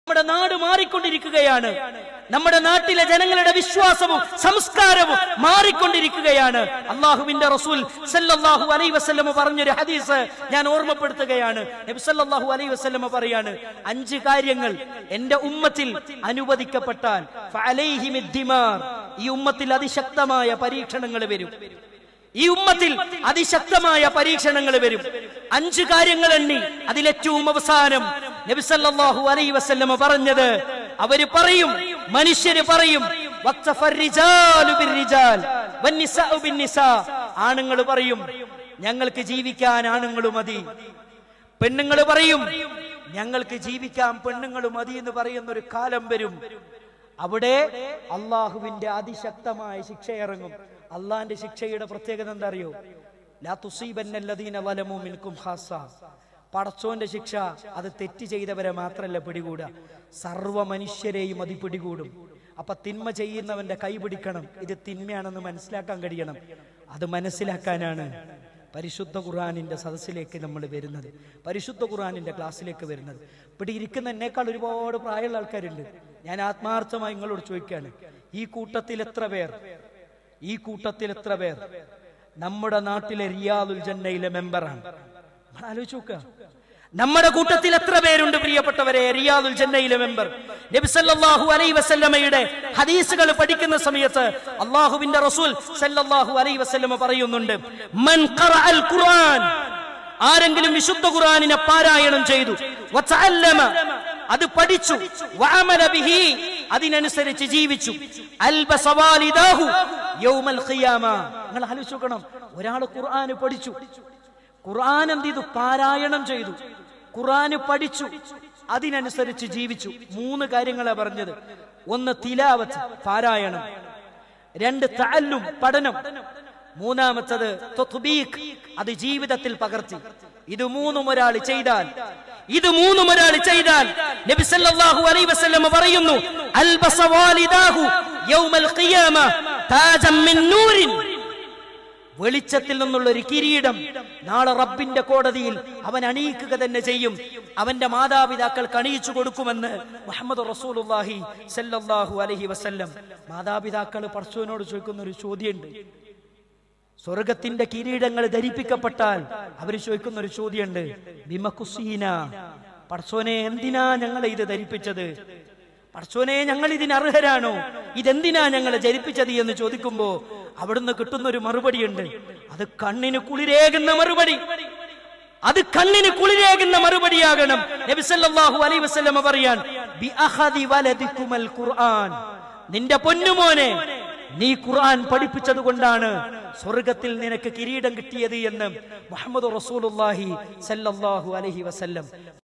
നമ്മുടെ നാട് മാറിക്കൊണ്ടിരിക്കുകയാണ് നമ്മുടെ നാട്ടിലെ ജനങ്ങളുടെ വിശ്വാസവും സംസ്കാരവും മാറിക്കൊണ്ടിരിക്കുകയാണ് അള്ളാഹുവിന്റെ റസൂൽ സല്ലല്ലാഹു അലൈഹി വസല്ലമ പറഞ്ഞൊരു ഹദീസ് ഞാൻ ഓർമ്മപ്പെടുത്തുകയാണ് നബി സല്ലല്ലാഹു അലൈഹി വസല്ലമ പറയാണ് അഞ്ച് കാര്യങ്ങൾ എന്റെ ഉമ്മത്തിൽ അനുവദിക്കപ്പെട്ടാൽ ഫഅലൈഹിം ഇദ്ദിമാർ. ഈ ഉമ്മത്തിൽ അതിശക്തമായ പരീക്ഷണങ്ങൾ വരും ഈ ഉമ്മത്തിൽ അതിശക്തമായ പരീക്ഷണങ്ങൾ വരും അഞ്ച് കാര്യങ്ങൾ എണ്ണി അതിലേറ്റവും അവസാനം നബി സല്ലല്ലാഹു അലൈഹി വസല്ലമ പറഞ്ഞത് അവര് പറയും മനുഷ്യര് പറയും വഖ്തഫർ റിജാലു ബിർരിജാൽ വന്നിസാഉ ബിന്നിസാ ആണുങ്ങൾ പറയും ഞങ്ങൾക്ക് ജീവിക്കാൻ ആണുങ്ങൾ മതി പെണ്ണുങ്ങൾ പറയും ഞങ്ങൾക്ക് ജീവിക്കാൻ പെണ്ണുങ്ങൾ മതി എന്ന് പറയുന്ന ഒരു കാലം വരും അവിടെ അള്ളാഹുവിന്റെ അതിശക്തമായ ശിക്ഷ ഇറങ്ങും അള്ളാന്റെ ശിക്ഷയുടെ പ്രത്യേകത എന്താ അറിയോ ലാ തുസീബന്നല്ലദീന വലമു മിൻകും ഖാസ പടച്ചോന്റെ ശിക്ഷ അത് തെറ്റ് ചെയ്തവരെ മാത്രല്ല പിടികൂടുക സർവ മനുഷ്യരെയും അത് പിടികൂടും അപ്പൊ തിന്മ ചെയ്യുന്നവന്റെ കൈ പിടിക്കണം ഇത് തിന്മയാണെന്ന് മനസ്സിലാക്കാൻ കഴിയണം അത് മനസ്സിലാക്കാനാണ് പരിശുദ്ധ ഖുർആാനിന്റെ സദസ്സിലേക്ക് നമ്മൾ വരുന്നത് പരിശുദ്ധ ഖുർആാനിന്റെ ക്ലാസ്സിലേക്ക് വരുന്നത് ഇവിടെ ഇരിക്കുന്ന എന്നേക്കാൾ ഒരുപാട് പ്രായമുള്ള ആൾക്കാരുണ്ട് ഞാൻ ആത്മാർത്ഥമായി നിങ്ങളോട് ചോദിക്കുകയാണ് ഈ കൂട്ടത്തിൽ എത്ര പേർ ഈ കൂട്ടത്തിൽ എത്ര പേർ നമ്മുടെ നാട്ടിലെ റിയാദുൽ ജന്നയിലെ മെമ്പറാണ് നമ്മൾ ആലോചിച്ച് നോക്കുക നമ്മുടെ കൂട്ടത്തിൽ എത്ര പേരുണ്ട് പ്രിയപ്പെട്ടവരെ റിയാദുൽ ജന്നയിലെ മെമ്പർ നബി സല്ലല്ലാഹു അലൈഹി വസല്ലമയുടെ ഹദീസുകൾ പഠിക്കുന്ന സമയത്ത് അള്ളാഹുവിന്റെ റസൂൽ സല്ലല്ലാഹു അലൈഹി വസല്ലമ പറയുന്നുണ്ട് മൻ ഖറഅൽ ഖുർആൻ ആരെങ്കിലും വിശുദ്ധ ഖുർആനിനെ പാരായണം ചെയ്തു വതഅല്ലമ അത് പഠിച്ചു വഅമല ബിഹി അതിനനുസരിച്ച് ജീവിച്ചു അൽബസ വാലിദാഹു യൗമൽ ഖിയാമ നിങ്ങൾ ആലോചിച്ച് നോക്കണം ഒരാൾ ഖുർആൻ പഠിച്ചു ഖുർആൻ എന്ത് ചെയ്തു പാരായണം ചെയ്തു ഖുർആൻ പഠിച്ചു അതിനനുസരിച്ച് ജീവിച്ചു മൂന്ന് കാര്യങ്ങളാണ് പറഞ്ഞത് ഒന്ന് തിലാവത്ത് പാരായണം രണ്ട് തഅല്ലും പഠനം മൂന്നാമത്തത് തത്ബീഖ് അത് ജീവിതത്തിൽ പകർത്തി ഇത് മൂന്നും ഒരാൾ ചെയ്താൽ ഇത് മൂന്നും ഒരാൾ ചെയ്താൽ നബി സല്ലല്ലാഹു അലൈഹി വസല്ലം പറയുന്നു അൽബസ വാലിദാഹു യൗമൽ ഖിയാമ താജം മിൻ നൂരിൻ വെളിച്ചത്തിൽ നിന്നുള്ള ഒരു കിരീടം നാളെ റബ്ബിന്റെ കോടതിയിൽ അവൻ അണിയിക്കുക തന്നെ ചെയ്യും അവന്റെ മാതാപിതാക്കൾക്ക് അണിയിച്ചു കൊടുക്കുമെന്ന് മുഹമ്മദ് റസൂലുള്ളാഹി സല്ലല്ലാഹു അലൈഹി വസല്ലം മാതാപിതാക്കൾ പർശുവിനോട് ചോദിക്കുന്ന ഒരു ചോദ്യമുണ്ട് സ്വർഗത്തിന്റെ കിരീടങ്ങൾ ധരിപ്പിക്കപ്പെട്ടാൽ അവർ ചോദിക്കുന്ന ഒരു ചോദ്യമുണ്ട് ബിമകുസീന പടച്ചോനെ എന്തിനാ ഞങ്ങളെ ഇത് ധരിപ്പിച്ചത് പടച്ചോനെ ഞങ്ങൾ ഇതിന് അർഹരാണോ ഇതെന്തിനാ ഞങ്ങളെ ധരിപ്പിച്ചത് എന്ന് ചോദിക്കുമ്പോ അവിടുന്ന് കിട്ടുന്ന ഒരു മറുപടിയുണ്ട് അത് കണ്ണിന് കുളിരേകുന്ന മറുപടി അത് കണ്ണിന് കുളിരേകുന്ന മറുപടിയാകണം നബി സല്ലല്ലാഹു അലൈഹി വസല്ലമ പറയാൻ ബി അഖദി വലദിക്കുമൽ ഖുർആൻ നിന്റെ പൊന്നുമോനെ നീ ഖുർആൻ പഠിപ്പിച്ചത് കൊണ്ടാണ് സ്വർഗത്തിൽ നിനക്ക് കിരീടം കിട്ടിയത് എന്ന് മുഹമ്മദ് റസൂലുള്ളാഹി സല്ലല്ലാഹു അലൈഹി വസല്ലം